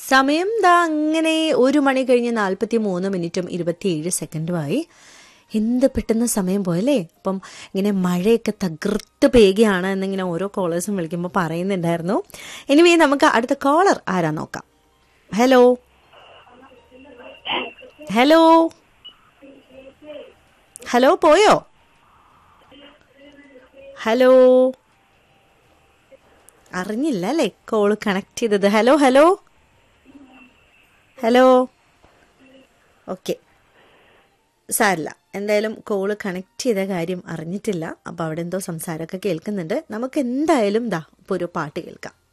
സമയം ദാ അങ്ങനെ ഒരു മണി കഴിഞ്ഞ് നാൽപ്പത്തി മൂന്ന് മിനിറ്റും ഇരുപത്തിയേഴ് സെക്കൻഡുമായി എന്ത് പെട്ടെന്ന് സമയം പോയല്ലേ അപ്പം ഇങ്ങനെ മഴയൊക്കെ തകർത്ത് പേകുകയാണ് എന്നിങ്ങനെ ഓരോ കോളേഴ്സും വിളിക്കുമ്പോൾ പറയുന്നുണ്ടായിരുന്നു ഇനി നമുക്ക് അടുത്ത കോളർ ആരാ നോക്കാം ഹലോ ഹലോ ഹലോ പോയോ ഹലോ അറിഞ്ഞില്ല അല്ലേ കോള് കണക്ട് ചെയ്തത് ഹലോ ഹലോ ഹലോ ഓക്കെ സാരില്ല എന്തായാലും കോള് കണക്ട് ചെയ്ത കാര്യം അറിഞ്ഞിട്ടില്ല അപ്പോൾ അവിടെ എന്തോ സംസാരമൊക്കെ കേൾക്കുന്നുണ്ട് നമുക്ക് എന്തായാലും ദാ ഇപ്പോൾ ഒരു പാട്ട് കേൾക്കാം